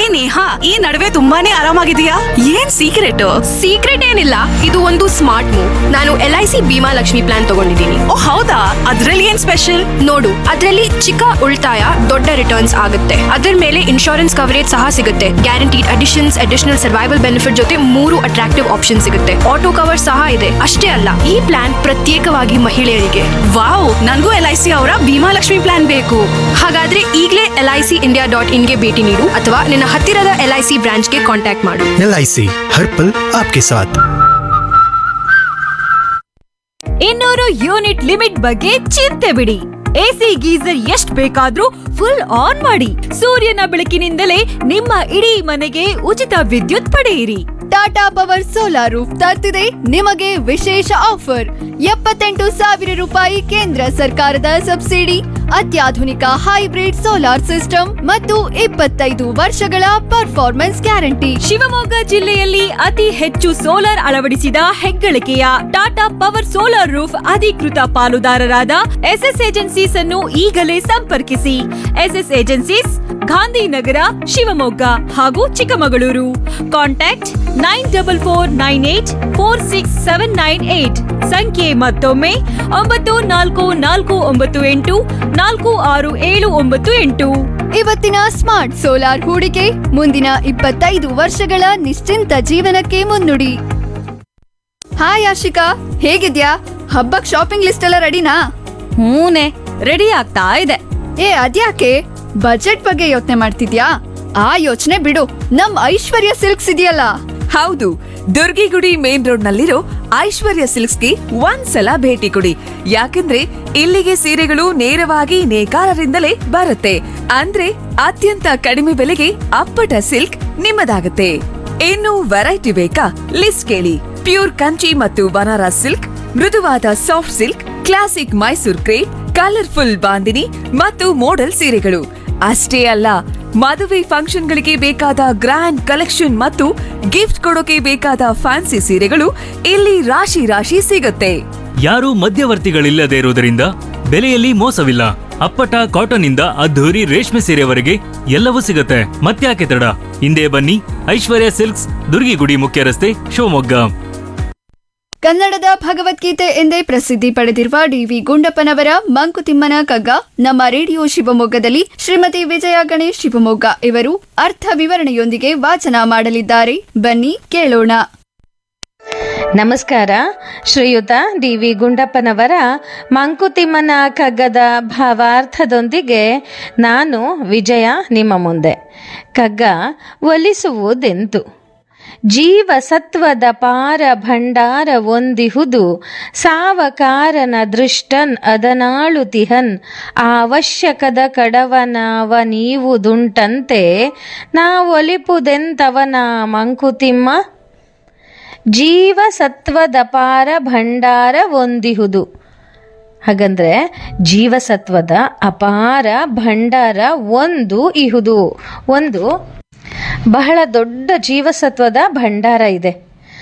ನೇಹಾ ಈ ನಡುವೆ ತುಂಬಾನೇ ಆರಾಮಾಗಿದೆಯಾ ಏನ್ ಸೀಕ್ರೆಟ್ ಸೀಕ್ರೆಟ್ ಏನಿಲ್ಲ ಇದು ಒಂದು ಸ್ಮಾರ್ಟ್ ಮೂವ್ ನಾನು L I C Bheema Lakshmi plan ತಗೊಂಡಿದ್ದೀನಿ ಓ ಹೌದಾ ಅದ್ರಲ್ಲಿ ಏನ್ ಸ್ಪೆಷಲ್ ನೋಡು ಅದರಲ್ಲಿ ಚಿಕ್ಕ ಉಳಿತಾಯ ದೊಡ್ಡ ರಿಟರ್ನ್ಸ್ ಆಗುತ್ತೆ ಅದರ ಮೇಲೆ ಇನ್ಶೂರೆನ್ಸ್ ಕವರೇಜ್ ಸಹ ಸಿಗುತ್ತೆ guaranteed additions additional survival benefit ಜೊತೆ ಮೂರು ಅಟ್ರಾಕ್ಟಿವ್ ಆಪ್ಷನ್ ಸಿಗುತ್ತೆ ಆಟೋ ಕವರ್ ಸಹ ಇದೆ ಅಷ್ಟೇ ಅಲ್ಲ ಈ ಪ್ಲಾನ್ ಪ್ರತ್ಯೇಕವಾಗಿ ಮಹಿಳೆಯರಿಗೆ ವಾವ್ ನನ್ಗೂ ಎಲ್ ಐ ಸಿ ಅವರ ಭೀಮಾ ಲಕ್ಷ್ಮಿ ಪ್ಲಾನ್ ಬೇಕು ಹಾಗಾದ್ರೆ ಈಗಲೇ L I C India dot ಇನ್ಗೆ ಭೇಟಿ ನೀಡು ಅಥವಾ ನಿನ್ನ ಹತ್ತಿರದ ಎಲ್ ಐ ಸಿ ಬ್ರಾಂಚ್ಗೆ ಕಾಂಟ್ಯಾಕ್ಟ್ ಮಾಡು एल आई सी हर पल आपके साथ ಇನ್ನೂರು ಯೂನಿಟ್ ಲಿಮಿಟ್ ಬಗ್ಗೆ ಚಿಂತೆ ಬಿಡಿ ಎಸಿ ಗೀಸರ್ ಎಷ್ಟ್ ಬೇಕಾದ್ರೂ ಫುಲ್ ಆನ್ ಮಾಡಿ ಸೂರ್ಯನ ಬೆಳಕಿನಿಂದಲೇ ನಿಮ್ಮ ಇಡೀ ಮನೆಗೆ ಉಚಿತ ವಿದ್ಯುತ್ ಪಡೆಯಿರಿ ಟಾಟಾ ಪವರ್ ಸೋಲಾರ್ ರೂಫ್ ತರ್ತಿದೆ ನಿಮಗೆ ವಿಶೇಷ ಆಫರ್ ಎಪ್ಪತ್ತೆಂಟು ಸಾವಿರ ರೂಪಾಯಿ ಕೇಂದ್ರ ಸರ್ಕಾರದ ಸಬ್ಸಿಡಿ ಅತ್ಯಾಧುನಿಕ ಹೈಬ್ರಿಡ್ ಸೋಲಾರ್ ಸಿಸ್ಟಮ್ ಮತ್ತು ಇಪ್ಪತ್ತೈದು ವರ್ಷಗಳ ಪರ್ಫಾರ್ಮೆನ್ಸ್ ಗ್ಯಾರಂಟಿ ಶಿವಮೊಗ್ಗ ಜಿಲ್ಲೆಯಲ್ಲಿ ಅತಿ ಹೆಚ್ಚು ಸೋಲಾರ್ ಅಳವಡಿಸಿದ ಹೆಗ್ಗಳಿಕೆಯ ಟಾಟಾ ಪವರ್ ಸೋಲಾರ್ ರೂಫ್ ಅಧಿಕೃತ ಪಾಲುದಾರರಾದ ಎಸ್ಎಸ್ ಏಜೆನ್ಸೀಸ್ ಅನ್ನು ಈಗಲೇ ಸಂಪರ್ಕಿಸಿ ಎಸ್ಎಸ್ ಏಜೆನ್ಸೀಸ್ ಗಾಂಧಿನಗರ ಶಿವಮೊಗ್ಗ ಹಾಗೂ Chikkamagaluru contact nine double four nine eight four six seven nine eight ಸಂಖ್ಯೆ ಮತ್ತೊಮ್ಮೆ ಒಂಬತ್ತು ನಾಲ್ಕು ನಾಲ್ಕು ಒಂಬತ್ತು ಎಂಟು ನಾಲ್ಕು ಆರು ಏಳು ಒಂಬತ್ತು ಎಂಟು ಇವತ್ತಿನ ಸ್ಮಾರ್ಟ್ ಸೋಲಾರ್ ಹೂಡಿಕೆ ಮುಂದಿನ ಇಪ್ಪತ್ತೈದು ವರ್ಷಗಳ ನಿಶ್ಚಿಂತ ಜೀವನಕ್ಕೆ ಮುನ್ನುಡಿ ಹಾಯ್ ಆಶಿಕಾ ಹೇಗಿದ್ಯಾ ಹಬ್ಬಕ್ ಶಾಪಿಂಗ್ ಲಿಸ್ಟ್ ಎಲ್ಲ ರೆಡಿನಾ ಹೂನೆ ರೆಡಿ ಆಗ್ತಾ ಇದೆ ಏ ಅದ್ಯಾಕೆ ಬಜೆಟ್ ಬಗ್ಗೆ ಯೋಚನೆ ಮಾಡ್ತಿದ್ಯಾ ಆ ಯೋಚನೆ ಬಿಡು ನಮ್ ಐಶ್ವರ್ಯ ಸಿಲ್ಕ್ಸ್ ಇದೆಯಲ್ಲ ಹೌದು ದುರ್ಗಿಗುಡಿ ಮೇನ್ ರೋಡ್ ನಲ್ಲಿರೋ ಐಶ್ವರ್ಯ ಸಿಲ್ಕ್ಸ್ಗೆ ಒಂದ್ಸಲ ಭೇಟಿ ಕೊಡಿ ಯಾಕಂದ್ರೆ ಇಲ್ಲಿಗೆ ಸೀರೆಗಳು ನೇರವಾಗಿ ನೇಕಾರರಿಂದಲೇ ಬರುತ್ತೆ ಅಂದ್ರೆ ಅತ್ಯಂತ ಕಡಿಮೆ ಬೆಲೆಗೆ ಅಪ್ಪಟ ಸಿಲ್ಕ್ ನಿಮ್ಮದಾಗುತ್ತೆ ಇನ್ನು ವೆರೈಟಿ ಬೇಕಾ ಲಿಸ್ಟ್ ಕೇಳಿ ಪ್ಯೂರ್ ಕಂಚಿ ಮತ್ತು ಬನಾರಸ್ ಸಿಲ್ಕ್ ಮೃದುವಾದ soft silk classic Mysore crepe colourful bandhani ಮತ್ತು ಮೋಡಲ್ ಸೀರೆಗಳು ಅಷ್ಟೇ ಅಲ್ಲ ಮದುವೆ ಫಂಕ್ಷನ್ಗಳಿಗೆ ಬೇಕಾದ ಗ್ರ್ಯಾಂಡ್ ಕಲೆಕ್ಷನ್ ಮತ್ತು ಗಿಫ್ಟ್ ಕೊಡೋಕೆ ಬೇಕಾದ ಫ್ಯಾನ್ಸಿ ಸೀರೆಗಳು ಇಲ್ಲಿ ರಾಶಿ ರಾಶಿ ಸಿಗುತ್ತೆ ಯಾರೂ ಮಧ್ಯವರ್ತಿಗಳಿಲ್ಲದೆ ಇರುವುದರಿಂದ ಬೆಲೆಯಲ್ಲಿ ಮೋಸವಿಲ್ಲ ಅಪ್ಪಟ ಕಾಟನ್ ಇಂದ ಅದ್ಧೂರಿ ರೇಷ್ಮೆ ಸೀರೆವರೆಗೆ ಎಲ್ಲವೂ ಸಿಗುತ್ತೆ ಮತ್ತ್ಯಾಕೆ ತಡ ಹಿಂದೆ ಬನ್ನಿ ಐಶ್ವರ್ಯ ಸಿಲ್ಕ್ಸ್ ದುರ್ಗಿಗುಡಿ ಮುಖ್ಯ ರಸ್ತೆ ಶಿವಮೊಗ್ಗ ಕನ್ನಡದ ಭಗವದ್ಗೀತೆ ಎಂದೇ ಪ್ರಸಿದ್ಧಿ ಪಡೆದಿರುವ ಡಿವಿ ಗುಂಡಪ್ಪನವರ ಮಂಕುತಿಮ್ಮನ ಕಗ್ಗ ನಮ್ಮ ರೇಡಿಯೋ ಶಿವಮೊಗ್ಗದಲ್ಲಿ ಶ್ರೀಮತಿ ವಿಜಯ ಗಣೇಶ್ ಶಿವಮೊಗ್ಗ ಇವರು ಅರ್ಥ ವಿವರಣೆಯೊಂದಿಗೆ ವಾಚನ ಮಾಡಲಿದ್ದಾರೆ ಬನ್ನಿ ಕೇಳೋಣ ನಮಸ್ಕಾರ ಶ್ರೀಯುತ ಡಿ ವಿ ಗುಂಡಪ್ಪನವರ ಮಂಕುತಿಮ್ಮನ ಕಗ್ಗದ ಭಾವಾರ್ಥದೊಂದಿಗೆ ನಾನು ವಿಜಯ ನಿಮ್ಮ ಮುಂದೆ ಕಗ್ಗ ಒಲಿಸುವುದೆಂತು ಜೀವ ಸತ್ವದ ಪಾರ ಭಂಡಾರ ಒಂದಿಹುದು ಸಾವಕಾರನ ದೃಷ್ಟನ್ ಅದನಾಳುತಿಹನ್ ಅವಶ್ಯಕದ ಕಡವನಾವ ನೀವು ದುಂಟಂತೆ ನಾವೊಲಿಪುದೆಂತವನ ಮಂಕುತಿಮ್ಮ ಜೀವ ಸತ್ವದ ಪಾರ ಭಂಡಾರ ಒಂದಿಹುದು ಹಾಗಂದ್ರೆ ಜೀವಸತ್ವದ ಅಪಾರ ಭಂಡಾರ ಒಂದು ಇಹುದು ಒಂದು ಬಹಳ ದೊಡ್ಡ ಜೀವಸತ್ವದ ಭಂಡಾರ ಇದೆ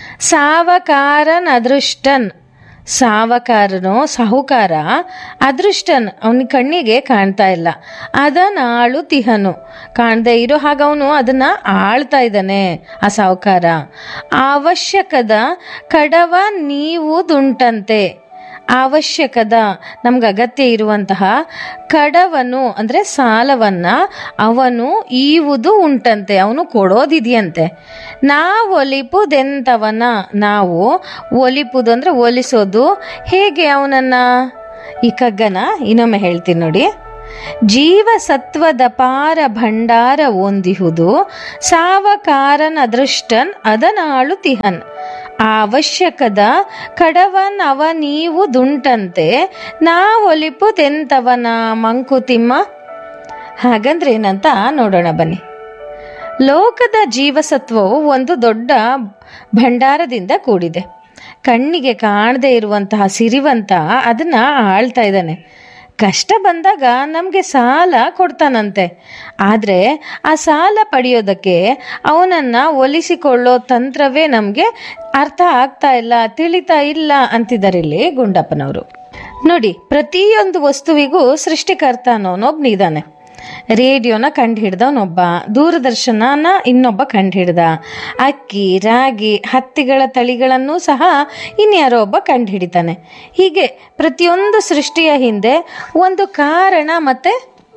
ಸಾವಕಾರನ್ ಅದೃಷ್ಟನ್ ಸಾವಕಾರನು ಸಾಹುಕಾರ ಅದೃಷ್ಟನ್ ಅವನ ಕಣ್ಣಿಗೆ ಕಾಣ್ತಾ ಇಲ್ಲ ಅದನ್ನ ಆಳು ತಿಹನು ಕಾಣದೆ ಇರೋ ಹಾಗೆ ಅವನು ಅದನ್ನ ಆಳ್ತಾ ಇದ್ದಾನೆ ಆ ಸಾಹುಕಾರ ಅವಶ್ಯಕದ ಕಡವ ನೀವು ದುಂಟಂತೆ ಅವಶ್ಯಕದ ನಮ್ಗೆ ಅಗತ್ಯ ಇರುವಂತಹ ಕಡವನು ಅಂದರೆ ಸಾಲವನ್ನ ಅವನು ಈವುದು ಉಂಟಂತೆ ಅವನು ಕೊಡೋದಿದೆಯಂತೆ ನಾವು ಒಲಿಪುದೆಂತವನ ನಾವು ಒಲಿಪುದು ಅಂದರೆ ಒಲಿಸೋದು ಹೇಗೆ ಅವನನ್ನ ಈ ಕಗ್ಗನ ಇನ್ನೊಮ್ಮೆ ಹೇಳ್ತೀನಿ ನೋಡಿ ಜೀವ ಸತ್ವದ ಪಾರ ಭಂಡಾರ ಒಂದಿಹುದು ಸಾವಕಾರನ ದೃಷ್ಟನ್ ಅದನಾಳು ತಿಹನ್ ಅವಶ್ಯಕದ ಕಡವನ್ ಅವ ನೀವು ದುಂಟಂತೆ ನಾವೊಲಿಪುದೆಂತವನ ಮಂಕುತಿಮ್ಮ ಹಾಗಂದ್ರೆ ಏನಂತ ನೋಡೋಣ ಬನ್ನಿ ಲೋಕದ ಜೀವಸತ್ವವು ಒಂದು ದೊಡ್ಡ ಭಂಡಾರದಿಂದ ಕೂಡಿದೆ ಕಣ್ಣಿಗೆ ಕಾಣದೇ ಇರುವಂತಹ ಸಿರಿವಂತ ಅದನ್ನ ಆಳ್ತಾ ಇದ್ದಾನೆ ಕಷ್ಟ ಬಂದಾಗ ನಮಗೆ ಸಾಲ ಕೊಡ್ತಾನಂತೆ ಆದರೆ ಆ ಸಾಲ ಪಡೆಯೋದಕ್ಕೆ ಅವನನ್ನು ಒಲಿಸಿಕೊಳ್ಳೋ ತಂತ್ರವೇ ನಮಗೆ ಅರ್ಥ ಆಗ್ತಾ ಇಲ್ಲ ತಿಳಿತಾ ಇಲ್ಲ ಅಂತಿದ್ದಾರೆ ಇಲ್ಲಿ ಗುಂಡಪ್ಪನವರು ನೋಡಿ ಪ್ರತಿಯೊಂದು ವಸ್ತುವಿಗೂ ಸೃಷ್ಟಿಕರ್ತ ಅನ್ನೋನೊಬ್ನಿದ್ದಾನೆ ರೇಡಿಯೋನ ಕಂಡು ಹಿಡ್ದವನೊಬ್ಬ ದೂರದರ್ಶನನ ಇನ್ನೊಬ್ಬ ಕಂಡು ಹಿಡ್ದ ಅಕ್ಕಿ ರಾಗಿ ಹತ್ತಿಗಳ ತಳಿಗಳನ್ನು ಸಹ ಇನ್ಯಾರೋ ಒಬ್ಬ ಕಂಡು ಹಿಡಿತಾನೆ ಹೀಗೆ ಪ್ರತಿಯೊಂದು ಸೃಷ್ಟಿಯ ಹಿಂದೆ ಒಂದು ಕಾರಣ ಮತ್ತೆ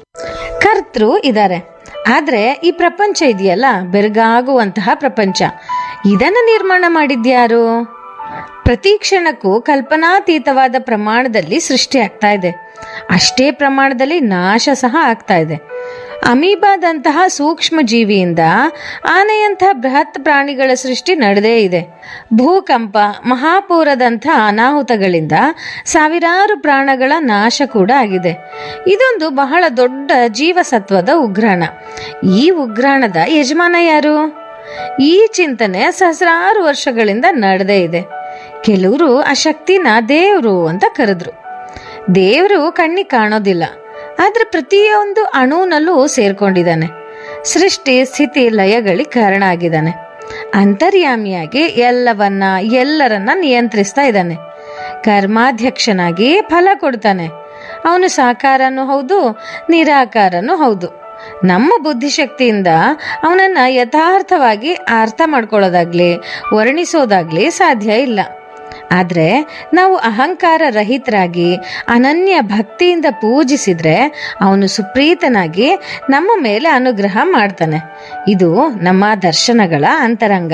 ಕರ್ತೃ ಇದ್ದಾರೆ ಆದ್ರೆ ಈ ಪ್ರಪಂಚ ಇದೆಯಲ್ಲ ಬೆರಗಾಗುವಂತಹ ಪ್ರಪಂಚ ಇದನ್ನ ನಿರ್ಮಾಣ ಮಾಡಿದ್ಯಾರು ಪ್ರತಿ ಕ್ಷಣಕ್ಕೂ ಕಲ್ಪನಾತೀತವಾದ ಪ್ರಮಾಣದಲ್ಲಿ ಸೃಷ್ಟಿ ಆಗ್ತಾ ಇದೆ ಅಷ್ಟೇ ಪ್ರಮಾಣದಲ್ಲಿ ನಾಶ ಸಹ ಆಗ್ತಾ ಇದೆ ಅಮೀಬಾದಂತಹ ಸೂಕ್ಷ್ಮ ಜೀವಿಯಿಂದ ಆನೆಯಂತಹ ಬೃಹತ್ ಪ್ರಾಣಿಗಳ ಸೃಷ್ಟಿ ನಡೆದೇ ಇದೆ ಭೂಕಂಪ ಮಹಾಪೂರದಂಥ ಅನಾಹುತಗಳಿಂದ ಸಾವಿರಾರು ಪ್ರಾಣಗಳ ನಾಶ ಕೂಡ ಆಗಿದೆ ಇದೊಂದು ಬಹಳ ದೊಡ್ಡ ಜೀವಸತ್ವದ ಉಗ್ರಾಣ ಈ ಉಗ್ರಾಣದ ಯಜಮಾನ ಯಾರು ಈ ಚಿಂತನೆ ಸಹಸ್ರಾರು ವರ್ಷಗಳಿಂದ ನಡೆದೇ ಇದೆ ಕೆಲವರು ಆ ಶಕ್ತಿನ ದೇವರು ಅಂತ ಕರೆದ್ರು ದೇವರು ಕಣ್ಣಿಗೆ ಕಾಣೋದಿಲ್ಲ ಆದ್ರೆ ಪ್ರತಿಯೊಂದು ಅಣುನಲ್ಲೂ ಸೇರ್ಕೊಂಡಿದ್ದಾನೆ ಸೃಷ್ಟಿ ಸ್ಥಿತಿ ಲಯಗಳಿಗೆ ಕಾರಣ ಆಗಿದ್ದಾನೆ ಅಂತರ್ಯಾಮಿಯಾಗಿ ಎಲ್ಲವನ್ನ ಎಲ್ಲರನ್ನ ನಿಯಂತ್ರಿಸ್ತಾ ಇದ್ದಾನೆ ಕರ್ಮಾಧ್ಯಕ್ಷನಾಗಿ ಫಲ ಕೊಡ್ತಾನೆ ಅವನು ಸಾಕಾರನೂ ಹೌದು ನಿರಾಕಾರನೂ ಹೌದು ನಮ್ಮ ಬುದ್ಧಿಶಕ್ತಿಯಿಂದ ಅವನನ್ನ ಯಥಾರ್ಥವಾಗಿ ಅರ್ಥ ಮಾಡ್ಕೊಳ್ಳೋದಾಗ್ಲಿ ವರ್ಣಿಸೋದಾಗ್ಲಿ ಸಾಧ್ಯ ಇಲ್ಲ ಆದ್ರೆ ನಾವು ಅಹಂಕಾರ ರಹಿತರಾಗಿ ಅನನ್ಯ ಭಕ್ತಿಯಿಂದ ಪೂಜಿಸಿದ್ರೆ ಅವನು ಸುಪ್ರೀತನಾಗಿ ನಮ್ಮ ಮೇಲೆ ಅನುಗ್ರಹ ಮಾಡ್ತಾನೆ ಇದು ನಮ್ಮ ದರ್ಶನಗಳ ಅಂತರಂಗ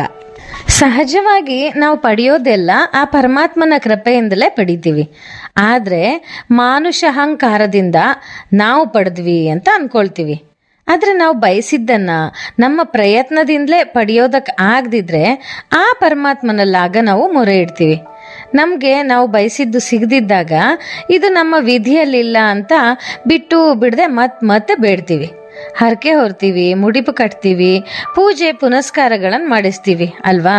ಸಹಜವಾಗಿ ನಾವು ಪಡೆಯೋದೆಲ್ಲ ಆ ಪರಮಾತ್ಮನ ಕೃಪೆಯಿಂದಲೇ ಪಡಿತೀವಿ ಆದ್ರೆ ಮಾನುಷ ಅಹಂಕಾರದಿಂದ ನಾವು ಪಡೆದ್ವಿ ಅಂತ ಅನ್ಕೊಳ್ತೀವಿ ಆದ್ರೆ ನಾವು ಬಯಸಿದ್ದನ್ನ ನಮ್ಮ ಪ್ರಯತ್ನದಿಂದಲೇ ಪಡೆಯೋದಕ್ಕೆ ಆಗದಿದ್ರೆ ಆ ಪರಮಾತ್ಮನಲ್ಲಾಗ ನಾವು ಮೊರೆ ಇಡ್ತೀವಿ ನಮಗೆ ನಾವು ಬಯಸಿದ್ದು ಸಿಗದಿದ್ದಾಗ ಇದು ನಮ್ಮ ವಿಧಿಯಲ್ಲಿಲ್ಲ ಅಂತ ಬಿಟ್ಟು ಬಿಡದೆ ಮತ್ ಮತ್ತೆ ಬೇಡ್ತೀವಿ ಹರಕೆ ಹೊರ್ತೀವಿ ಮುಡಿಪು ಕಟ್ತೀವಿ ಪೂಜೆ ಪುನಸ್ಕಾರಗಳನ್ನು ಮಾಡಿಸ್ತೀವಿ ಅಲ್ವಾ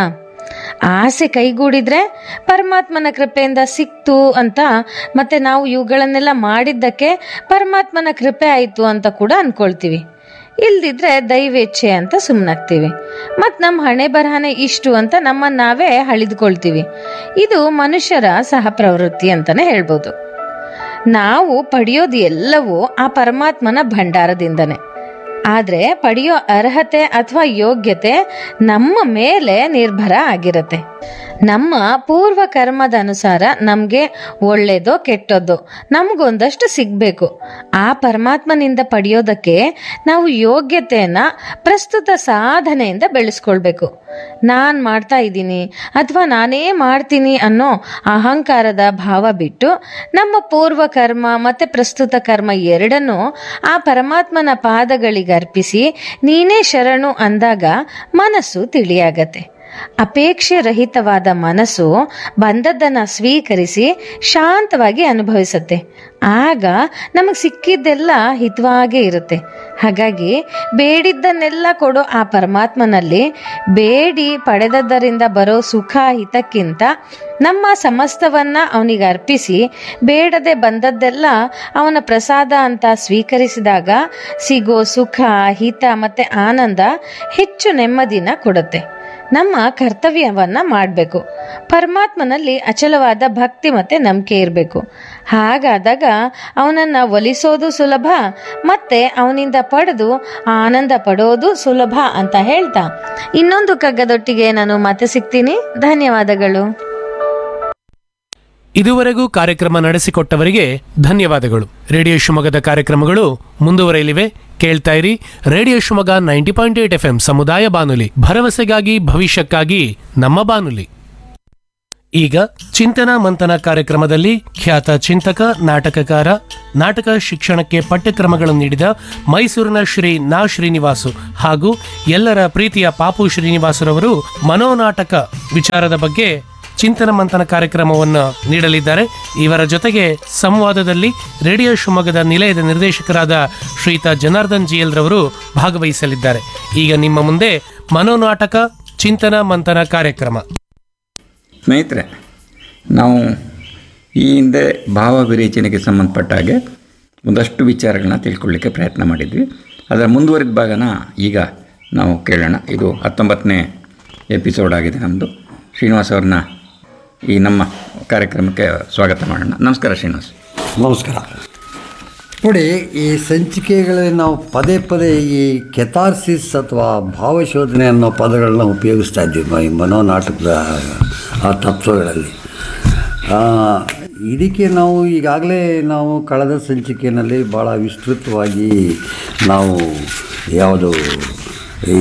ಆಸೆ ಕೈಗೂಡಿದ್ರೆ ಪರಮಾತ್ಮನ ಕೃಪೆಯಿಂದ ಸಿಕ್ತು ಅಂತ ಮತ್ತೆ ನಾವು ಇವುಗಳನ್ನೆಲ್ಲ ಮಾಡಿದ್ದಕ್ಕೆ ಪರಮಾತ್ಮನ ಕೃಪೆ ಆಯಿತು ಅಂತ ಕೂಡ ಅನ್ಕೊಳ್ತೀವಿ ಇಲ್ದಿದ್ರೆ ದೈವೇಚ್ಛೆ ಅಂತ ಸುಮ್ಮನಾಗ್ತೀವಿ ಮತ್ತು ನಮ್ಮ ಹಣೆ ಬರಹನೆ ಇಷ್ಟು ಅಂತ ನಮ್ಮನ್ನ ನಾವೇ ಹಳಿದುಕೊಳ್ತೀವಿ ಇದು ಮನುಷ್ಯರ ಸಹ ಪ್ರವೃತ್ತಿ ಅಂತಾನೆ ಹೇಳ್ಬೋದು ನಾವು ಪಡೆಯೋದು ಎಲ್ಲವೂ ಆ ಪರಮಾತ್ಮನ ಭಂಡಾರದಿಂದನೇ ಆದ್ರೆ ಪಡೆಯೋ ಅರ್ಹತೆ ಅಥವಾ ಯೋಗ್ಯತೆ ನಮ್ಮ ಮೇಲೆ ನಿರ್ಭರ ಆಗಿರತ್ತೆ ನಮ್ಮ ಪೂರ್ವ ಕರ್ಮದ ಅನುಸಾರ ನಮಗೆ ಒಳ್ಳೇದೋ ಕೆಟ್ಟದ್ದೋ ನಮಗೊಂದಷ್ಟು ಸಿಗಬೇಕು ಆ ಪರಮಾತ್ಮನಿಂದ ಪಡೆಯೋದಕ್ಕೆ ನಾವು ಯೋಗ್ಯತೆಯನ್ನ ಪ್ರಸ್ತುತ ಸಾಧನೆಯಿಂದ ಬೆಳೆಸ್ಕೊಳ್ಬೇಕು ನಾನು ಮಾಡ್ತಾ ಇದ್ದೀನಿ ಅಥವಾ ನಾನೇ ಮಾಡ್ತೀನಿ ಅನ್ನೋ ಅಹಂಕಾರದ ಭಾವ ಬಿಟ್ಟು ನಮ್ಮ ಪೂರ್ವ ಕರ್ಮ ಮತ್ತೆ ಪ್ರಸ್ತುತ ಕರ್ಮ ಎರಡನ್ನೂ ಆ ಪರಮಾತ್ಮನ ಪಾದಗಳಿಗೆ ಅರ್ಪಿಸಿ ನೀನೇ ಶರಣು ಅಂದಾಗ ಮನಸ್ಸು ತಿಳಿಯಾಗತ್ತೆ ಅಪೇಕ್ಷೆ ರಹಿತವಾದ ಮನಸ್ಸು ಬಂದದ್ದನ್ನ ಸ್ವೀಕರಿಸಿ ಶಾಂತವಾಗಿ ಅನುಭವಿಸುತ್ತೆ ಆಗ ನಮಗೆ ಸಿಕ್ಕಿದ್ದೆಲ್ಲ ಹಿತವಾಗೇ ಇರುತ್ತೆ ಹಾಗಾಗಿ ಬೇಡಿದ್ದನ್ನೆಲ್ಲ ಕೊಡೋ ಆ ಪರಮಾತ್ಮನಲ್ಲಿ ಬೇಡಿ ಪಡೆದದ್ದರಿಂದ ಬರೋ ಸುಖ ಹಿತಕ್ಕಿಂತ ನಮ್ಮ ಸಮಸ್ತವನ್ನ ಅವನಿಗೆ ಅರ್ಪಿಸಿ ಬೇಡದೆ ಬಂದದ್ದೆಲ್ಲ ಅವನ ಪ್ರಸಾದ ಅಂತ ಸ್ವೀಕರಿಸಿದಾಗ ಸಿಗೋ ಸುಖ ಹಿತ ಮತ್ತೆ ಆನಂದ ಹೆಚ್ಚು ನೆಮ್ಮದಿನ ಕೊಡುತ್ತೆ ನಮ್ಮ ಕರ್ತವ್ಯವನ್ನ ಮಾಡಬೇಕು ಪರಮಾತ್ಮನಲ್ಲಿ ಅಚಲವಾದ ಭಕ್ತಿ ಮತ್ತೆ ನಂಬಿಕೆ ಇರಬೇಕು ಹಾಗಾದಾಗ ಅವನನ್ನ ಒಲಿಸೋದು ಸುಲಭ ಮತ್ತೆ ಅವನಿಂದ ಪಡೆದು ಆನಂದ ಪಡೋದು ಸುಲಭ ಅಂತ ಹೇಳ್ತಾ ಇನ್ನೊಂದು ಕಗ್ಗದೊಟ್ಟಿಗೆ ನಾನು ಮತ್ತೆ ಸಿಗ್ತೀನಿ ಧನ್ಯವಾದಗಳು ಇದುವರೆಗೂ ಕಾರ್ಯಕ್ರಮ ನಡೆಸಿಕೊಟ್ಟವರಿಗೆ ಧನ್ಯವಾದಗಳು ರೇಡಿಯೋ ಶಿವಮೊಗ್ಗದ ಕಾರ್ಯಕ್ರಮಗಳು ಮುಂದುವರೆಯಲಿವೆ ಕೇಳ್ತಾ ಇರಿ radio Shivamogga ninety point eight F ಸಮುದಾಯ ಬಾನುಲಿ ಭರವಸೆಗಾಗಿ ಭವಿಷ್ಯಕ್ಕಾಗಿ ನಮ್ಮ ಬಾನುಲಿ ಈಗ ಚಿಂತನ ಮಂಥನ ಕಾರ್ಯಕ್ರಮದಲ್ಲಿ ಖ್ಯಾತ ಚಿಂತಕ ನಾಟಕಕಾರ ನಾಟಕ ಶಿಕ್ಷಣಕ್ಕೆ ಪಠ್ಯಕ್ರಮಗಳನ್ನು ನೀಡಿದ ಮೈಸೂರಿನ ಶ್ರೀ ನಾ ಶ್ರೀನಿವಾಸು ಹಾಗೂ ಎಲ್ಲರ ಪ್ರೀತಿಯ ಪಾಪು ಶ್ರೀನಿವಾಸರವರು ಮನೋನಾಟಕ ವಿಚಾರದ ಬಗ್ಗೆ ಚಿಂತನ ಮಂಥನ ಕಾರ್ಯಕ್ರಮವನ್ನು ನೀಡಲಿದ್ದಾರೆ ಇವರ ಜೊತೆಗೆ ಸಂವಾದದಲ್ಲಿ ರೇಡಿಯೋ ಶಿವಮೊಗ್ಗದ ನಿಲಯದ ನಿರ್ದೇಶಕರಾದ ಶ್ರೀಯುತ ಜನಾರ್ದನ್ ಜಿಎಲ್ ರವರು ಭಾಗವಹಿಸಲಿದ್ದಾರೆ ಈಗ ನಿಮ್ಮ ಮುಂದೆ ಮನೋನಾಟಕ ಚಿಂತನ ಮಂಥನ ಕಾರ್ಯಕ್ರಮ ಸ್ನೇಹಿತರೆ ನಾವು ಈ ಹಿಂದೆ ಭಾವ ವಿರೇಚನೆಗೆ ಸಂಬಂಧಪಟ್ಟ ಹಾಗೆ ಒಂದಷ್ಟು ವಿಚಾರಗಳನ್ನ ತಿಳ್ಕೊಳ್ಳಿಕ್ಕೆ ಪ್ರಯತ್ನ ಮಾಡಿದ್ವಿ ಅದರ ಮುಂದುವರಿದ ಭಾಗನ ಈಗ ನಾವು ಕೇಳೋಣ ಇದು ಹತ್ತೊಂಬತ್ತನೇ ಎಪಿಸೋಡ್ ಆಗಿದೆ ನಮ್ಮದು ಶ್ರೀನಿವಾಸ್ ಅವ್ರನ್ನ ಈ ನಮ್ಮ ಕಾರ್ಯಕ್ರಮಕ್ಕೆ ಸ್ವಾಗತ ಮಾಡೋಣ ನಮಸ್ಕಾರ ಶ್ರೀನಿವಾಸ್ ನಮಸ್ಕಾರ ನೋಡಿ ಈ ಸಂಚಿಕೆಗಳಲ್ಲಿ ನಾವು ಪದೇ ಪದೇ ಈ ಕೆಥಾರ್ಸಿಸ್ ಅಥವಾ ಭಾವಶೋಧನೆ ಅನ್ನೋ ಪದಗಳನ್ನ ಉಪಯೋಗಿಸ್ತಾ ಇದ್ದೀವಿ ಈ ಮನೋನಾಟಕದ ಆ ತತ್ವಗಳಲ್ಲಿ ಆ, ಇದಕ್ಕೆ ನಾವು ಈಗಾಗಲೇ ನಾವು ಕಳೆದ ಸಂಚಿಕೆಯಲ್ಲಿ ಭಾಳ ವಿಸ್ತೃತವಾಗಿ ನಾವು ಯಾವುದು ಈ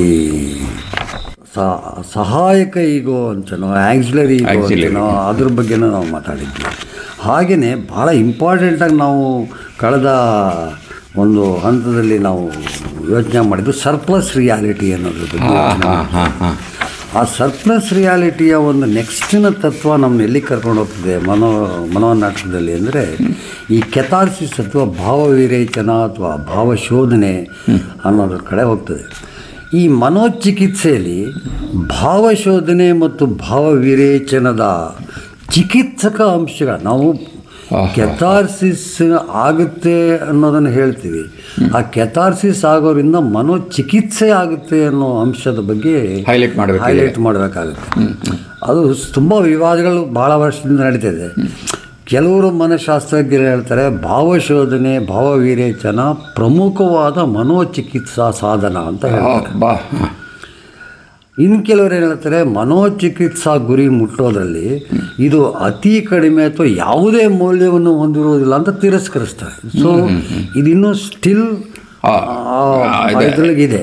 ಸ- ಸಹಾಯಕ ಈಗೋ ಅಂತನೋ ಆಕ್ಸಿಲರಿ ಈಗೋ ಅಂತನೋ ಅದ್ರ ಬಗ್ಗೆನೂ ನಾವು ಮಾತಾಡಿದ್ವಿ ಹಾಗೆಯೇ ಭಾಳ ಇಂಪಾರ್ಟೆಂಟಾಗಿ ನಾವು ಕಳೆದ ಒಂದು ಹಂತದಲ್ಲಿ ನಾವು ಯೋಚನೆ ಮಾಡಿದ್ದು ಸರ್ಪ್ಲಸ್ ರಿಯಾಲಿಟಿ ಅನ್ನೋದ್ರ ಬಗ್ಗೆ ಯೋಚ್ನೆ ಮಾಡಿದ್ವಿ. ಆ ಸರ್ಪ್ಲಸ್ ರಿಯಾಲಿಟಿಯ ಒಂದು ನೆಕ್ಸ್ಟಿನ ತತ್ವ ನಮ್ಮನ್ನ ಎಲ್ಲಿ ಕರ್ಕೊಂಡು ಹೋಗ್ತದೆ ಮನೋ ಮನೋನಾಟಕದಲ್ಲಿ ಅಂದರೆ ಈ ಕೆಥಾರ್ಸಿಸ್ ಅಥವಾ ಭಾವವಿರೇಚನ ಅಥವಾ ಭಾವಶೋಧನೆ ಅನ್ನೋದ್ರ ಕಡೆ ಹೋಗ್ತದೆ ಈ ಮನೋಚಿಕಿತ್ಸೆಯಲ್ಲಿ ಭಾವಶೋಧನೆ ಮತ್ತು ಭಾವವಿರೇಚನದ ಚಿಕಿತ್ಸಕ ಅಂಶಗಳು ನಾವು ಕೆಥಾರ್ಸಿಸ್ ಆಗುತ್ತೆ ಅನ್ನೋದನ್ನು ಹೇಳ್ತೀವಿ ಆ ಕೆಥಾರ್ಸಿಸ್ ಆಗೋದ್ರಿಂದ ಮನೋಚಿಕಿತ್ಸೆ ಆಗುತ್ತೆ ಅನ್ನೋ ಅಂಶದ ಬಗ್ಗೆ Highlight ಮಾಡ್ಬೇಕು ಹೈಲೈಟ್ ಮಾಡಬೇಕಾಗುತ್ತೆ ಅದು ತುಂಬ ವಿವಾದಗಳು ಭಾಳ ವರ್ಷದಿಂದ ನಡೀತಿದೆ ಕೆಲವರು ಮನಃಶಾಸ್ತ್ರಜ್ಞರು ಹೇಳ್ತಾರೆ ಭಾವಶೋಧನೆ ಭಾವವಿರೇಚನ ಪ್ರಮುಖವಾದ ಮನೋಚಿಕಿತ್ಸಾ ಸಾಧನ ಅಂತ ಹೇಳ್ತಾರೆ ಬಾ ಇನ್ನು ಕೆಲವರು ಏನು ಹೇಳ್ತಾರೆ ಮನೋಚಿಕಿತ್ಸಾ ಗುರಿ ಮುಟ್ಟೋದ್ರಲ್ಲಿ ಇದು ಅತಿ ಕಡಿಮೆ ಅಥವಾ ಯಾವುದೇ ಮೌಲ್ಯವನ್ನು ಹೊಂದಿರುವುದಿಲ್ಲ ಅಂತ ತಿರಸ್ಕರಿಸ್ತಾರೆ ಸೊ ಇದಿನ್ನೂ ಸ್ಟಿಲ್ ಇದರೊಳಗಿದೆ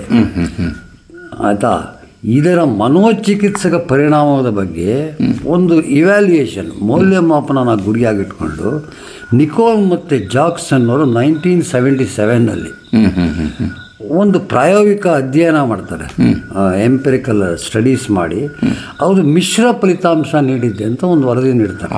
ಆಯಿತಾ ಇದರ ಮನೋಚಿಕಿತ್ಸಕ ಪರಿಣಾಮದ ಬಗ್ಗೆ ಒಂದು ಇವ್ಯಾಲ್ಯೂಯೇಷನ್ ಮೌಲ್ಯಮಾಪನ ಗುರಿಯಾಗಿಟ್ಕೊಂಡು ನಿಕೋಲ್ ಮತ್ತು ಜಾಕ್ಸನ್ ಅವರು ನೈನ್ಟೀನ್ ಸೆವೆಂಟಿ ಸೆವೆನ್ನಲ್ಲಿ ಒಂದು ಪ್ರಾಯೋಗಿಕ ಅಧ್ಯಯನ ಮಾಡ್ತಾರೆ ಎಂಪೆರಿಕಲ್ ಸ್ಟಡೀಸ್ ಮಾಡಿ ಅವರು ಮಿಶ್ರ ಫಲಿತಾಂಶ ನೀಡಿದ್ದೆ ಅಂತ ಒಂದು ವರದಿ ನೀಡ್ತಾರೆ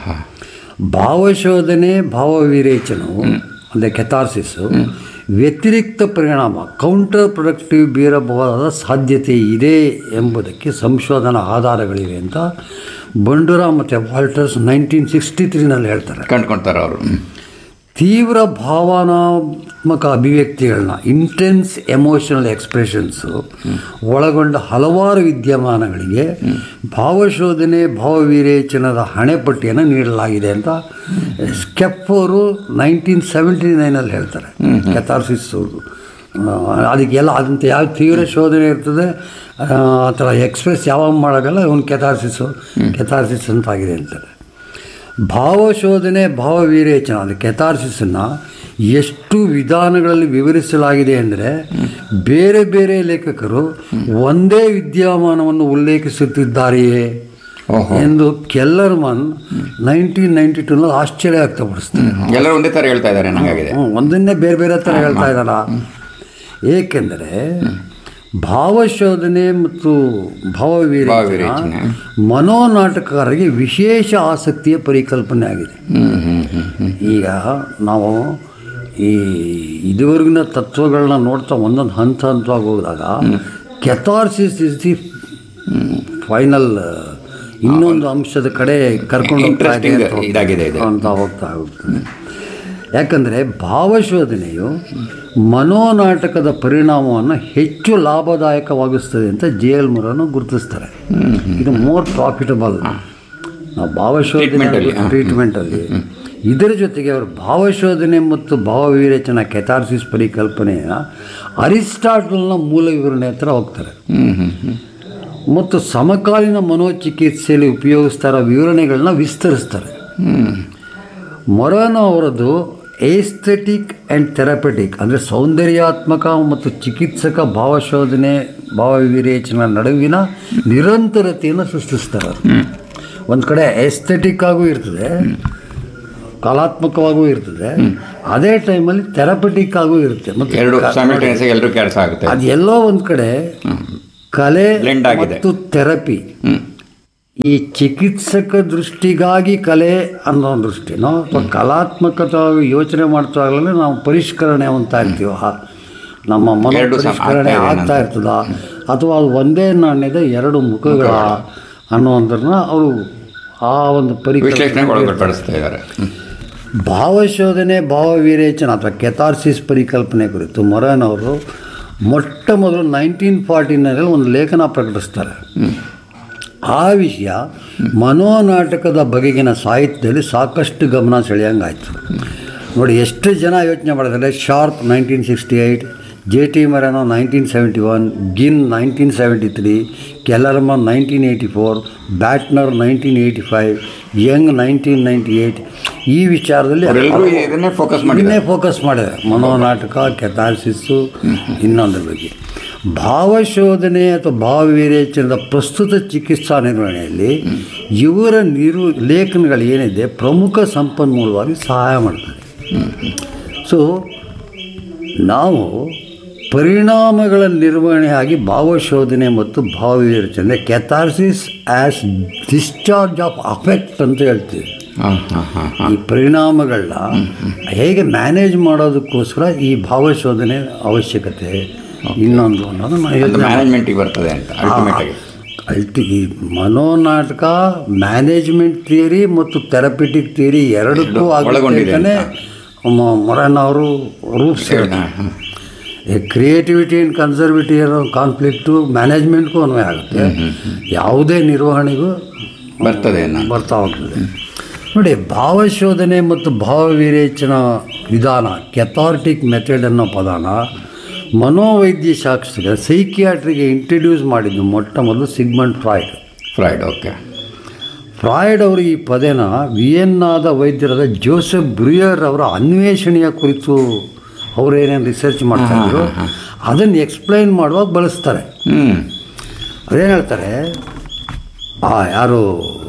ಭಾವಶೋಧನೆ ಭಾವವಿರೇಚನವು ಅಂದರೆ ಕೆಥಾರ್ಸಿಸ್ಸು ವ್ಯತಿರಿಕ್ತ ಪರಿಣಾಮ ಕೌಂಟರ್ ಪ್ರೊಡಕ್ಟಿವ್ ಬೀರಬಹುದಾದ ಸಾಧ್ಯತೆ ಇದೆ ಎಂಬುದಕ್ಕೆ ಸಂಶೋಧನಾ ಆಧಾರಗಳಿವೆ ಅಂತ ಬಂಡೂರ ಮತ್ತು ವಾಲ್ಟರ್ಸ್ ನೈನ್ಟೀನ್ ಸಿಕ್ಸ್ಟಿ ತ್ರೀನಲ್ಲಿ ಹೇಳ್ತಾರೆ ಕಂಡ್ಕೊಳ್ತಾರೆ ಅವರು ತೀವ್ರ ಭಾವನಾತ್ಮಕ ಅಭಿವ್ಯಕ್ತಿಗಳನ್ನ ಇಂಟೆನ್ಸ್ ಎಮೋಷನಲ್ ಎಕ್ಸ್ಪ್ರೆಷನ್ಸು ಒಳಗೊಂಡ ಹಲವಾರು ವಿದ್ಯಮಾನಗಳಿಗೆ ಭಾವಶೋಧನೆ ಭಾವವಿರೇಚನದ ಹಣೆಪಟ್ಟಿಯನ್ನು ನೀಡಲಾಗಿದೆ ಅಂತ ಸ್ಕೆಪ್ಪೋರು ನೈನ್ಟೀನ್ ಸೆವೆಂಟಿ ನೈನಲ್ಲಿ ಹೇಳ್ತಾರೆ ಕೆಥಾರ್ಸಿಸ್ ಅವರು ಅದಕ್ಕೆಲ್ಲ ಅದಂತ ಯಾವ ತೀವ್ರ ಶೋಧನೆ ಇರ್ತದೆ ಆ ಥರ ಎಕ್ಸ್ಪ್ರೆಸ್ ಯಾವಾಗ ಮಾಡೋಕ್ಕಲ್ಲ ಇವನು ಕೆಥಾರ್ಸಿಸು ಕೆಥಾರ್ಸಿಸ್ ಅಂತಾಗಿದೆ ಅಂತಾರೆ ಭಾವಶೋಧನೆ ಭಾವವಿರೇಚನ ಅಂದರೆ ಕೆಥಾರ್ಸಿಸನ್ನು ಎಷ್ಟು ವಿಧಾನಗಳಲ್ಲಿ ವಿವರಿಸಲಾಗಿದೆ ಅಂದರೆ ಬೇರೆ ಬೇರೆ ಲೇಖಕರು ಒಂದೇ ವಿದ್ಯಮಾನವನ್ನು ಉಲ್ಲೇಖಿಸುತ್ತಿದ್ದಾರೆಯೇ ಎಂದು ಕೆಲ್ಲರ್ಮನ್ ನೈನ್ಟೀನ್ ನೈಂಟಿ ಟೂನಲ್ಲಿ ಆಶ್ಚರ್ಯ ವ್ಯಕ್ತಪಡಿಸ್ತಾರೆ ಎಲ್ಲರೂ ಒಂದೇ ಥರ ಹೇಳ್ತಾ ಇದ್ದಾರೆ ನಂಗಾಗಿದೆ ಹ್ಮ್, ಒಂದನ್ನೇ ಬೇರೆ ಬೇರೆ ಥರ ಹೇಳ್ತಾ ಇದ್ದಾರ ಏಕೆಂದರೆ ಭಾವಶೋಧನೆ ಮತ್ತು ಭಾವವಿರೇಚನ ಭಾವವಿರೇಚನೆ. ಮನೋನಾಟಕಕಾರರಿಗೆ ವಿಶೇಷ ಆಸಕ್ತಿಯ ಪರಿಕಲ್ಪನೆ ಆಗಿದೆ ಈಗ ನಾವು ಈ ಇದುವರೆಗಿನ ತತ್ವಗಳನ್ನ ನೋಡ್ತಾ ಒಂದೊಂದು ಹಂತ ಹಂತವಾಗಿ ಹೋದಾಗ ಕೆಥಾರ್ಸಿಸ್ ಇಸ್ ದಿ ಫೈನಲ್ ಇನ್ನೊಂದು ಅಂಶದ ಕಡೆ ಕರ್ಕೊಂಡು ಹೋಗ್ತಾ ಇದೆ ಅಂತ Interesting ಇದಾಗಿದೆ ಇದು. ಅಂತ ಹೋಗ್ತಾ ಹೋಗ್ತದೆ ಯಾಕಂದರೆ ಭಾವಶೋಧನೆಯು ಮನೋನಾಟಕದ ಪರಿಣಾಮವನ್ನು ಹೆಚ್ಚು ಲಾಭದಾಯಕವಾಗಿಸ್ತದೆ ಅಂತ ಜೆ ಎಲ್ ಮುರನ್ನು ಗುರುತಿಸ್ತಾರೆ ಇದು ಮೋರ್ ಪ್ರಾಫಿಟಬಲ್ ಭಾವಶೋಧನೆ Treatment ಅಲ್ಲಿ, ಹಾ. ಟ್ರೀಟ್ಮೆಂಟಲ್ಲಿ ಇದರ ಜೊತೆಗೆ ಅವರು ಭಾವಶೋಧನೆ ಮತ್ತು ಭಾವವಿರೇಚನ ಕೆಥಾರ್ಸಿಸ್ ಪರಿಕಲ್ಪನೆಯ ಅರಿಸ್ಟಾಟಲ್ನ ಮೂಲ ವಿವರಣೆ ಹತ್ರ ಹೋಗ್ತಾರೆ ಮತ್ತು ಸಮಕಾಲೀನ ಮನೋಚಿಕಿತ್ಸೆಯಲ್ಲಿ ಉಪಯೋಗಿಸ್ತಾ ಇರೋ ವಿವರಣೆಗಳನ್ನ ವಿಸ್ತರಿಸ್ತಾರೆ ಮೊರಾನೋ ಅವರದ್ದು ಏಸ್ಥೆಟಿಕ್ ಆ್ಯಂಡ್ ಥೆರಪೆಟಿಕ್ ಅಂದರೆ ಸೌಂದರ್ಯಾತ್ಮಕ ಮತ್ತು ಚಿಕಿತ್ಸಕ ಭಾವಶೋಧನೆ ಭಾವವಿರೇಚನ ನಡುವಿನ ನಿರಂತರತೆಯನ್ನು ಸೃಷ್ಟಿಸ್ತಾರೆ ಅವರು. ಒಂದು ಕಡೆ ಎಸ್ಥೆಟಿಕ್ ಆಗೂ ಇರ್ತದೆ ಕಲಾತ್ಮಕವಾಗೂ ಇರ್ತದೆ ಅದೇ ಟೈಮಲ್ಲಿ ಥೆರಪೆಟಿಕ್ ಆಗೂ ಇರುತ್ತೆ ಮತ್ತು ಎರಡು ಕ- simultaneous ಆಗಿ ಎರಡೂ ಕೆಲಸ ಆಗುತ್ತೆ ಅದು ಎಲ್ಲೋ ಒಂದು ಕಡೆ ಕಲೆ Blend ಆಗಿದೆ. ಮತ್ತು ಥೆರಪಿ ಈ ಚಿಕಿತ್ಸಕ ದೃಷ್ಟಿಗಾಗಿ ಕಲೆ ಅನ್ನೋ ಒಂದು ದೃಷ್ಟಿನೋ ಅಥವಾ ಕಲಾತ್ಮಕವಾಗಿ ಯೋಚನೆ ಮಾಡ್ತಾಗಲೇ ನಾವು ಪರಿಷ್ಕರಣೆ ಅಂತ ಇರ್ತೀವ ನಮ್ಮ ಮನ ಎರಡು ಸಮ ಪರಿಷ್ಕರಣೆ ಆಗ್ತಾ ಇದೆ ಆಗ್ತಾ ನಂತರ. ಇರ್ತದ ಅಥವಾ ಅದು ಒಂದೇ ನಾಣ್ಯದ ಎರಡು ಮುಖಗಳ ಅನ್ನೋದನ್ನ ಅವರು ಆ ಒಂದು ವಿಶ್ಲೇಷಣೆಗೆ ಪರಿಕಲ್ಪನೆ ಒಳಪಡಿಸ್ತಾ ಇದ್ದಾರೆ ಭಾವಶೋಧನೆ ಭಾವವಿರೇಚನ ಅಥವಾ ಕೆಥಾರ್ಸಿಸ್ ಪರಿಕಲ್ಪನೆ ಕುರಿತು ಮೊರನ್ ಅವರು ಮೊಟ್ಟ ಮೊದಲು ನೈನ್ಟೀನ್ ಫಾರ್ಟಿನಲ್ಲಿ ಒಂದು ಲೇಖನ ಪ್ರಕಟಿಸ್ತಾರೆ ಆ ವಿಷಯ ಮನೋನಾಟಕದ ಬಗೆಗಿನ ಸಾಹಿತ್ಯದಲ್ಲಿ ಸಾಕಷ್ಟು ಗಮನ ಸೆಳೆಯಂಗಾಯ್ತು ನೋಡಿ ಎಷ್ಟು ಜನ ಯೋಚನೆ ಮಾಡಿದ್ರೆ Sharp nineteen sixty eight J T Marano nineteen seventy one Ginn nineteen seventy three Kellerman nineteen eighty four Bettner nineteen eighty five Young nineteen ninety eight ಈ ವಿಚಾರದಲ್ಲಿ ಅವರೆಲ್ಲರೂ ಇದನ್ನೇ focus ಮಾಡಿದ್ದಾರೆ. ಇದನ್ನೇ ಫೋಕಸ್ ಮಾಡಿದೆ ಮನೋನಾಟಕ ಕೆಥಾರ್ಸಿಸ್ಸು ಇನ್ನೊಂದ್ರ ಬಗ್ಗೆ ಭಾವಶೋಧನೆ ಅಥವಾ ಭಾವವಿರೇಚನದ ಪ್ರಸ್ತುತ ಚಿಕಿತ್ಸಾ ನಿರ್ವಹಣೆಯಲ್ಲಿ ಇವರ ನಿರು ಲೇಖನಗಳು ಏನಿದೆ ಪ್ರಮುಖ ಸಂಪನ್ಮೂಲವಾಗಿ ಸಹಾಯ ಮಾಡ್ತದೆ ಸೊ ನಾವು ಪರಿಣಾಮಗಳ ನಿರ್ವಹಣೆಯಾಗಿ ಭಾವಶೋಧನೆ ಮತ್ತು ಭಾವವಿರೇಚನೆ catharsis as discharge of affect ಅಂತ ಹೇಳ್ತೀವಿ ಹಾಂ ಹಾಂ ಹಾಂ ಹಾಂ ಈ ಪರಿಣಾಮಗಳನ್ನ ಹೇಗೆ ಮ್ಯಾನೇಜ್ ಮಾಡೋದಕ್ಕೋಸ್ಕರ ಈ ಭಾವಶೋಧನೆ ಅವಶ್ಯಕತೆ ಇನ್ನೊಂದು ಅನ್ನೋದು ನಾವು ಯೋಚನೆ ಮ್ಯಾನೇಜ್ಮೆಂಟಿಗೆ ಬರ್ತದೆ ಅಂತ ಅಲ್ಟಿಮೇಟ್ ಆಗಿ ಅಲ್ಟಿ ಈ ಮನೋನಾಟಕ ಮ್ಯಾನೇಜ್ಮೆಂಟ್ ಥಿಯರಿ ಮತ್ತು ಥೆರಪಿಟಿಕ್ ಥಿಯರಿ ಎರಡಕ್ಕೂ ಒಳಗೊಂಡಿದೆ ಆಗುತ್ತೆ ಮೊರನ್ ಅವರು ರೂಪಿಸಿದ್ದಾರೆ ಕ್ರಿಯೇಟಿವಿಟಿ ಆ್ಯಂಡ್ ಕನ್ಸರ್ವೇಟಿವ್ ಕಾನ್ಫ್ಲಿಕ್ಟು ಮ್ಯಾನೇಜ್ಮೆಂಟ್ಗೂ ಅನ್ವಯ ಆಗುತ್ತೆ ಯಾವುದೇ ನಿರ್ವಹಣೆಗೂ ಬರ್ತದೆ ನಾನು ಬರ್ತಾ ಹೋಗ್ತದೆ ನೋಡಿ ಭಾವಶೋಧನೆ ಮತ್ತು ಭಾವವಿರೇಚನ ವಿಧಾನ ಕೆಥಾರ್ಟಿಕ್ ಮೆಥಡ್ ಅನ್ನೋ ಪದಾನ ಮನೋವೈದ್ಯ ಶಾಸ್ತ್ರ ಸೈಕಿಯಾಟ್ರಿಗೆ ಇಂಟ್ರಡ್ಯೂಸ್ ಮಾಡಿದ್ದು ಮೊಟ್ಟ ಮೊದಲು Sigmund Freud Freud okay Freud ಅವರು ಈ ಪದನ ವಿಯೆನ್ನಾದ ವೈದ್ಯರಾದ ಜೋಸೆಫ್ ಬ್ರಿಯರ್ ಅವರ ಅನ್ವೇಷಣೆಯ ಕುರಿತು ಅವರು ಏನೇನು ರಿಸರ್ಚ್ ಮಾಡ್ತಾ ಇದ್ರು ಅದನ್ನು ಎಕ್ಸ್ಪ್ಲೈನ್ ಮಾಡುವಾಗ ಬಳಸ್ತಾರೆ ಹ್ಞೂ ಅದೇನು ಹೇಳ್ತಾರೆ ಆ ಯಾರು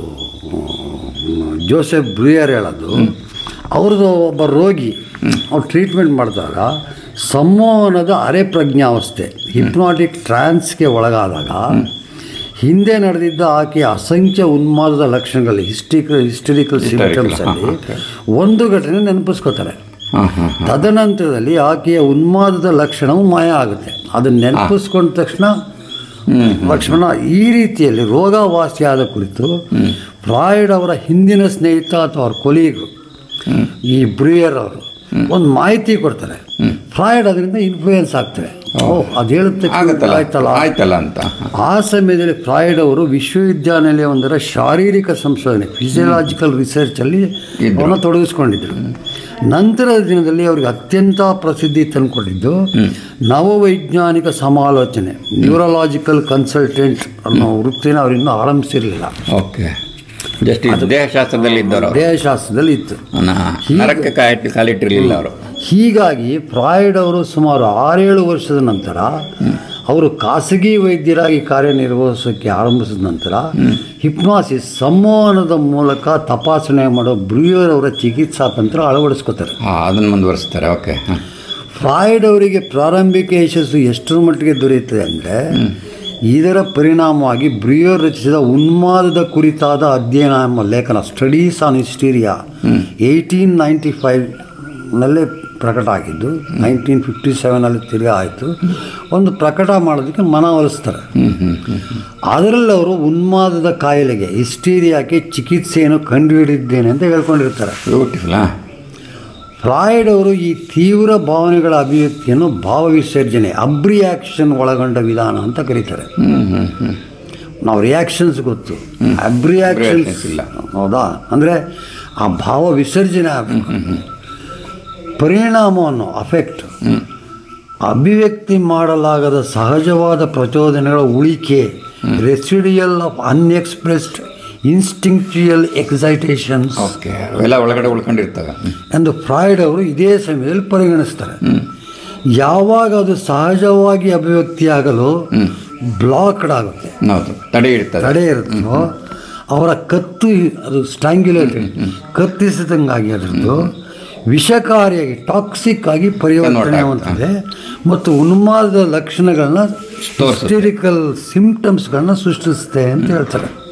ಜೋಸೆಫ್ ಬ್ರಿಯರ್ ಹೇಳೋದು ಅವ್ರದ್ದು ಒಬ್ಬ ರೋಗಿ ಅವ್ರು ಟ್ರೀಟ್ಮೆಂಟ್ ಮಾಡಿದಾಗ ಸಂಮೋಹನದ ಅರೆ ಪ್ರಜ್ಞಾವಸ್ಥೆ ಹಿಪ್ನಾಟಿಕ್ ಟ್ರಾನ್ಸ್ಗೆ ಒಳಗಾದಾಗ ಹಿಂದೆ ನಡೆದಿದ್ದ ಆಕೆಯ ಅಸಂಖ್ಯ ಉನ್ಮಾದದ ಲಕ್ಷಣಗಳು ಹಿಸ್ಟಿಕಲ್ ಹಿಸ್ಟರಿಕಲ್ ಸಿಂಪ್ಟಮ್ಸಲ್ಲಿ ಒಂದು ಘಟನೆ ನೆನಪಿಸ್ಕೋತಾರೆ ಹಾಂ ಹಾಂ ತದನಂತರದಲ್ಲಿ ಆಕೆಯ ಉನ್ಮಾದದ ಲಕ್ಷಣವು ಮಾಯ ಆಗುತ್ತೆ ಅದನ್ನು ನೆನಪಿಸ್ಕೊಂಡ ತಕ್ಷಣ ಲಕ್ಷ್ಮಣ ಈ ರೀತಿಯಲ್ಲಿ ರೋಗವಾಸಿಯಾದ ಕುರಿತು ಫ್ರಾಯ್ಡ್ ಅವರ ಹಿಂದಿನ ಸ್ನೇಹಿತ ಅಥವಾ ಅವ್ರ ಕೊಲೀಗರು ಈ ಬ್ರಿಯರ್ ಅವರು ಒಂದು ಮಾಹಿತಿ ಕೊಡ್ತಾರೆ ಫ್ರಾಯ್ಡ್ ಅದರಿಂದ ಇನ್ಫ್ಲೂಯೆನ್ಸ್ ಆಗ್ತವೆ ಓ ಅದು ಹೇಳುತ್ತೆ ಆಗುತ್ತಲ್ಲ ಆಯ್ತಲ್ಲ ಆಯ್ತಲ್ಲ ಅಂತ ಆ ಸಮಯದಲ್ಲಿ ಫ್ರಾಯ್ಡ್ ಅವರು ವಿಶ್ವವಿದ್ಯಾನಿಲಯವೊಂದರ ಶಾರೀರಿಕ ಸಂಶೋಧನೆ ಫಿಸಿಯಲಾಜಿಕಲ್ ರಿಸರ್ಚಲ್ಲಿ ಅವನ್ನ ತೊಡಗಿಸ್ಕೊಂಡಿದ್ದರು ನಂತರದ ದಿನದಲ್ಲಿ ಅವ್ರಿಗೆ ಅತ್ಯಂತ ಪ್ರಸಿದ್ಧಿ ತಂದುಕೊಂಡಿದ್ದು ನವವೈಜ್ಞಾನಿಕ ಸಮಾಲೋಚನೆ ನ್ಯೂರಲಾಜಿಕಲ್ ಕನ್ಸಲ್ಟೆಂಟ್ ಅನ್ನೋ ವೃತ್ತಿನ ಅವರಿನ್ನೂ ಆರಂಭಿಸಿರಲಿಲ್ಲ ಓಕೆ ಜಸ್ಟ್ ದೇಹಶಾಸ್ತ್ರದಲ್ಲಿ ಇದ್ದವರು ಅವರು ದೇಹಶಾಸ್ತ್ರದಲ್ಲಿ ಇತ್ತು ನರಕ್ಕೆ ಕಾಯಿಟ್ಟು ಕಾಲಿಟ್ಟಿರಲಿಲ್ಲ ಅವರು ಹೀಗಾಗಿ ಫ್ರಾಯ್ಡ್ ಅವರು ಸುಮಾರು ಆರೇಳು ವರ್ಷದ ನಂತರ ಅವರು ಖಾಸಗಿ ವೈದ್ಯರಾಗಿ ಕಾರ್ಯನಿರ್ವಹಿಸೋಕ್ಕೆ ಆರಂಭಿಸಿದ ನಂತರ ಹಿಪ್ನಾಸಿಸ್ ಸಂವಹನದ ಮೂಲಕ ತಪಾಸಣೆ ಮಾಡೋ ಬ್ರಿಯರ್ ಅವರ ಚಿಕಿತ್ಸಾ ತಂತ್ರ ಅಳವಡಿಸ್ಕೋತಾರೆ ಹಾಂ ಅದನ್ನು ಮುಂದುವರಿಸ್ತಾರೆ ಓಕೆ ಹಾಂ ಫ್ರಾಯ್ಡ್ ಅವರಿಗೆ ಪ್ರಾರಂಭಿಕ ಯಶಸ್ಸು ಎಷ್ಟರ ಮಟ್ಟಿಗೆ ದೊರೆಯುತ್ತದೆ ಅಂದರೆ ಇದರ ಪರಿಣಾಮವಾಗಿ ಬ್ರಿಯರ್ ರಚಿಸಿದ ಉನ್ಮಾದದ ಕುರಿತಾದ ಅಧ್ಯಯನ ಎಂಬ ಲೇಖನ studies on hysteria eighteen ninety ಫೈವ್ನಲ್ಲೇ ಪ್ರಕಟ ಆಗಿದ್ದು ನೈನ್ಟೀನ್ ಫಿಫ್ಟಿ ಸೆವೆನಲ್ಲಿ ತಿರ್ಗಾ ಆಯಿತು ಒಂದು ಪ್ರಕಟ ಮಾಡೋದಕ್ಕೆ ಮನವೊಲಿಸ್ತಾರೆ ಅದರಲ್ಲಿ ಅವರು ಉನ್ಮಾದದ ಕಾಯಿಲೆಗೆ ಹಿಸ್ಟೀರಿಯಾಕ್ಕೆ ಚಿಕಿತ್ಸೆಯನ್ನು ಕಂಡುಹಿಡಿದ್ದೇನೆ ಅಂತ ಹೇಳ್ಕೊಂಡಿರ್ತಾರೆ ಬ್ಯೂಟಿಫುಲ್ ಹಾಂ ಫ್ರಾಯ್ಡ್ ಅವರು ಈ ತೀವ್ರ ಭಾವನೆಗಳ ಅಭಿವ್ಯಕ್ತಿಯನ್ನು ಭಾವವಿಸರ್ಜನೆ ಅಬ್ರಿಯಾಕ್ಷನ್ ಒಳಗೊಂಡ ವಿಧಾನ ಅಂತ ಕರೀತಾರೆ ನಾವು ರಿಯಾಕ್ಷನ್ಸ್ ಗೊತ್ತು ಅಬ್ರಿಯಾಕ್ಷನ್ಸ್ Reactions ಇಲ್ಲ. ಹೌದಾ ಅಂದರೆ ಆ ಭಾವ ವಿಸರ್ಜನೆ ಆಗಬೇಕು ಪರಿಣಾಮವನ್ನು ಅಫೆಕ್ಟ್ ಅಭಿವ್ಯಕ್ತಿ ಮಾಡಲಾಗದ ಸಹಜವಾದ ಪ್ರಚೋದನೆಗಳ ಉಳಿಕೆ residual of unexpressed instinctual excitations okay ಅವೆಲ್ಲ ಒಳಗಡೆ ಉಳ್ಕೊಂಡಿರ್ತವೆ ಎಂದು ಫ್ರಾಯ್ಡ್ ಅವರು ಇದೇ ಸಮಯದಲ್ಲಿ ಪರಿಗಣಿಸ್ತಾರೆ ಯಾವಾಗ ಅದು ಸಹಜವಾಗಿ ಅಭಿವ್ಯಕ್ತಿಯಾಗಲು ಬ್ಲಾಕ್ಡ್ ಆಗುತ್ತೆ ಹೌದು ತಡೆ ಇರ್ತದೆ ತಡೆ ಇರುತ್ತೋ ಅವರ ಕತ್ತು ಅದು ಸ್ಟ್ಯಾಂಗ್ಯುಲೇಟೆಡ್ ಕತ್ತಿಸಿದಂಗಾಗಿ ಅದರದ್ದು ವಿಷಕಾರಿಯಾಗಿ ಟಾಕ್ಸಿಕ್ ಆಗಿ ಪರಿವರ್ತನೆ ಹೊಂದಿದೆ ಮತ್ತು ಉನ್ಮಾದದ ಲಕ್ಷಣಗಳನ್ನ ಹಿಸ್ಟರಿಕಲ್ ಸಿಂಪ್ಟಮ್ಸ್ಗಳನ್ನ ಸೃಷ್ಟಿಸುತ್ತೆ ಅಂತ ಹೇಳ್ತಾರೆ